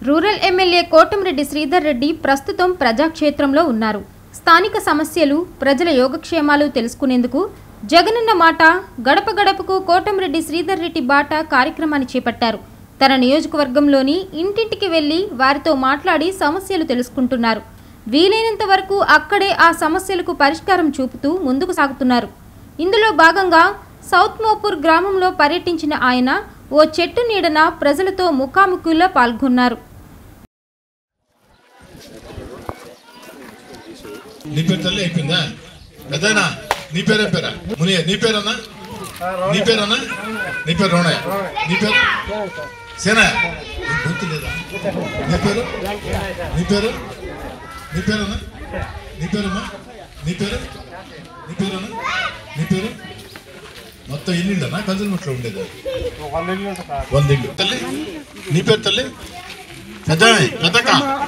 Rural MLA Kotamreddy Sridhar Reddy ప్రస్తుతం ప్రజాక్షేత్రంలో ఉన్నారు స్థానిక సమస్యలు ప్రజల యోగక్షేమాలు తెలుసుకునేందుకు జగనన్న మాట గడప గడపకు కోటంరెడ్డి శ్రీధర్ రెడ్డి బాట కార్యక్రమాన్ని చేపట్టారు తన నియోజకవర్గంలోని ఇంటింటికి వెళ్లి వారితో మాట్లాడి సమస్యలు తెలుసుకుంటున్నారు వీలైనంత వరకు అక్కడే ఆ సమస్యలకు పరిష్కారం చూపుతూ ముందుకు సాగుతున్నారు ఇందులో భాగంగా సౌత్ మోపూర్ గ్రామంలో పర్యటించిన ఆయన ఓ చెట్టు నీడన ప్రజలతో ముఖాముఖిలో పాల్గొన్నారు నీ పేరు తల్లి అయిపోయిందా పెద్దనా నీ పేరే పేరా మునియ నీ పేరన్నా నీ పేరన్నా నీ పేరు రోణయ్య నీ పేరు సేనా నీకు గుర్తు లేదా నీ పేరు నీ పేరు నీ పేరన్నా నీ పేరమ్మా నీ పేరు నీ పేరన్నా నీ పేరు మొత్తం ఇల్లుండనా కంజల్ముట్లో ఉండేది వంద ఇల్లు తల్లి నీ పేరు తల్లి పెద్ద పెద్దక్క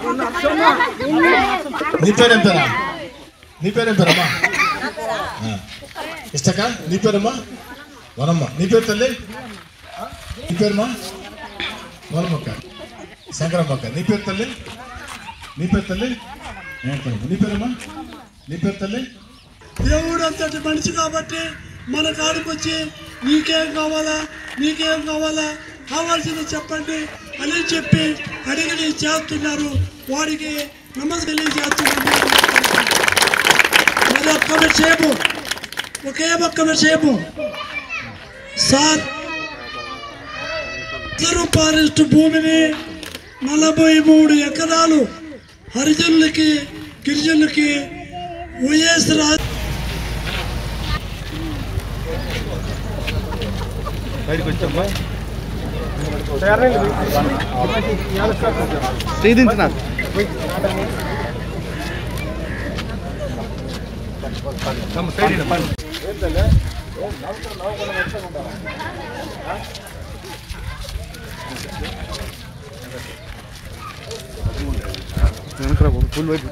నీ పేరేం పేరా నీ పేరేం పేరమ్మా ఆ. ఇష్టక నీ పేరమ్మా వనమ్మ నీ పేరు తల్లి నీ పేరుమా వనమ్మక్క శంకరమ్మక్క నీ పేరు తల్లి నీ పేరు తల్లి వెంకటమ్మ. నీ పేరమ్మా నీ పేరు తల్లి దేవుడు అంతటి మనిషి కాబట్టి మన కాడికి వచ్చి నీకేం కావాలా నీకేం కావాలా కావాల్సింది చెప్పండి అని చెప్పి అడిగి చేస్తున్నారు వారికి నమస్కారం చేస్తున్నారు మరి ఒక్క విషయము ఒకే ఒక్క విషయము సార్ రిజర్వ్ ఫారెస్ట్ భూమిని నలభై మూడు ఎకరాలు హరిజనులకి గిరిజనులకి వైఎస్ రాజు శ్రీదించిన వెనకరా ఫుల్ వైపు